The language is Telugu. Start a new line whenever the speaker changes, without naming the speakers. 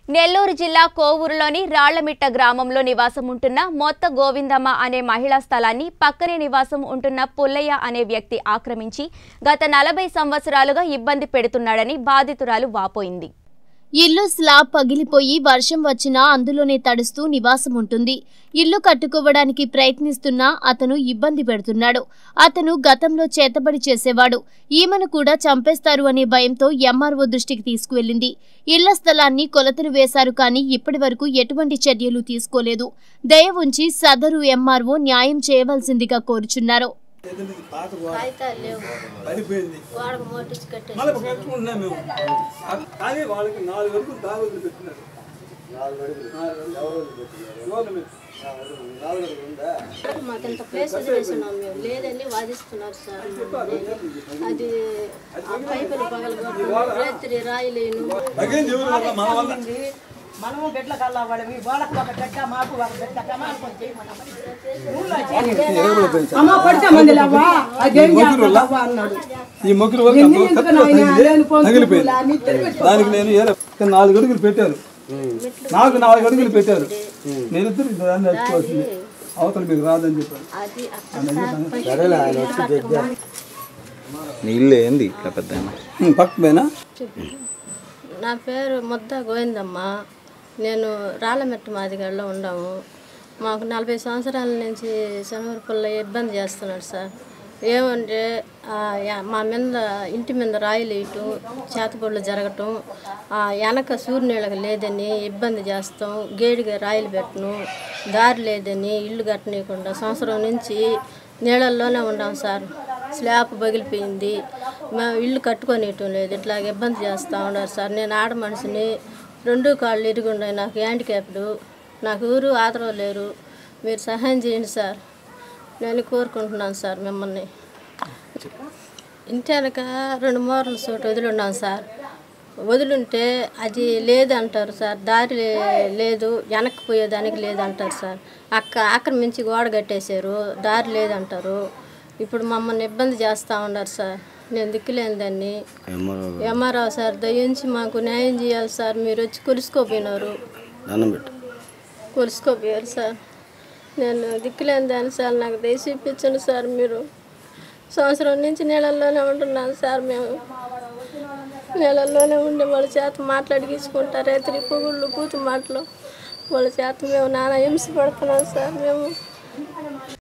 నెల్లూరు జిల్లా కోవూరులోని రాళ్లమిట్ట గ్రామంలో నివాసం ఉంటున్న మొత్త గోవిందమ్మ అనే మహిళా స్థలాన్ని పక్కనే నివాసం ఉంటున్న పుల్లయ్య అనే వ్యక్తి ఆక్రమించి గత నలభై సంవత్సరాలుగా ఇబ్బంది పెడుతున్నాడని బాధితురాలు వాపోయింది
ఇల్లు స్లాబ్ పగిలిపోయి వర్షం వచ్చినా అందులోనే తడుస్తూ నివాసం ఉంటుంది ఇల్లు కట్టుకోవడానికి ప్రయత్నిస్తున్నా అతను ఇబ్బంది పెడుతున్నాడు అతను గతంలో చేతబడి చేసేవాడు ఈమెను కూడా చంపేస్తారు అనే భయంతో ఎంఆర్ఓ దృష్టికి తీసుకువెళ్లింది ఇళ్ల స్థలాన్ని కొలతలు వేశారు కానీ ఇప్పటి వరకు ఎటువంటి చర్యలు తీసుకోలేదు దయ ఉంచి సదరు ఎంఆర్ఓ న్యాయం చేయవలసిందిగా కోరుచున్నారు
ఏదంటే ఇది పాత గోడ
కాగితాలు లేవు
పడిపోయింది
గోడకు మోటించి కట్టేసి
మళ్ళీ కట్టుకుంటున్నాం మేము అ- కానీ వాళ్ళకి నాలుగు వరకు దాగులు పెట్టినారు నాలుగు అడుగులు. గవర్నమెంట్.
మాకు ఇంత ప్లేస్ వదిలేసినాం మేము లేదని వాదిస్తున్నారు సార్ మమ్మల్ని. అది ఆ పైపులు పగలగొట్టు రాత్రి రాయలేను
అగేం ఎవరు వల్ల మన వల్ల
మనము బిడ్డల కల్లా వాళ్ళవి వాళ్ళకు ఒక బిడ్డ మాకు ఒక బిడ్డ కమానుకొని చేయమన్నామని అమ్మ పడితే మంది లేవా అదేం చేస్తావా అన్నాడు
ఈ మొగ్గురు వరకు
ఎన్ని
అందరూ
ఎందుకు
కత్తితో
నాయనా?
తగిలి
లేని పోను
తగిలిపోయింది
పూలు అన్ని తిరిగి
దానికి నేను ఏదో ఒక నాలుగు అడుగులు పెట్టాను నాకు నాలుగు అడుగులు పెట్టారు నేను ఇద్దరు దాన్ని నడుచుకోవాల్సింది అవతల మీకు రాదని చెప్పాను
అది అక్కడ
నీ ఇల్లు ఏంది ఇట్లా పెద్ద
ఉమ్, పక్కమేనా
నా పేరు ముద్ద గోవిందమ్మ నేను రాళ్ళమెట్ట మాదిగడలో ఉన్నాము మాకు నలభై సంవత్సరాల నుంచి శనగరపల్ల ఇబ్బంది చేస్తున్నాడు సార్ ఏమంటే ఆ, యా- మా మీద ఇంటి మీద రాయిలు వేయటం చేతపళ్ళు జరగటం ఆ, వెనక సూర్యునీళ్ళకి లేదని ఇబ్బంది చేస్తాం గేడిగా రాయిలు పెట్టను దారి లేదని ఇల్లు కట్టనీయకుండా సంవత్సరం నుంచి నీళ్ళల్లోనే ఉన్నాం సార్ స్లాబ్ పగిలిపోయింది మా ఇల్లు కట్టుకొనియటం లేదు ఇట్లా ఇబ్బంది చేస్తూ ఉన్నారు సార్ నేను ఆడ మనిషిని రెండు కాళ్ళు ఇరుగున్నాయి నాకు హ్యాండిక్యాప్డ్ నాకు ఊరు ఆదరవ లేరు మీరు సహాయం చేయండి సార్ నేను కోరుకుంటున్నాను సార్ మిమ్మల్ని ఇంటి వెనక రెండు మూరల చోటు వదిలి ఉన్నాం సార్ వదిలింటే అది లేదంటారు సార్ దారి లే- లేదు వెనక్కి పోయేదానికి లేదంటారు సార్ అక్క ఆక్రమించి గోడ కట్టేశారు దారి లేదంటారు ఇప్పుడు మమ్మల్ని ఇబ్బంది చేస్తూ ఉన్నారు సార్ నేను దిక్కులేని దాన్ని ఎంఆర్ఓ సార్ దయించి మాకు న్యాయం చేయాలి సార్ మీరు వచ్చి కొలుసుకోపోయినారు
దండం పెట్టు
కొలుసుకోపోయారు సార్ నేను దిక్కులేని దాన్ని సార్ నాకు దయచి ఇప్పించండి సార్ మీరు సంవత్సరం నుంచి నీళ్ళల్లోనే ఉంటున్నాను సార్ మేము నీళ్ళల్లోనే ఉండి వాళ్ళ చేత మాట్లాడిగించుకుంటారు రైతులు పొగుళ్ళు కూతు మాటలు వాళ్ళ చేత మేము నానా హింస పడుతున్నాం సార్ మేము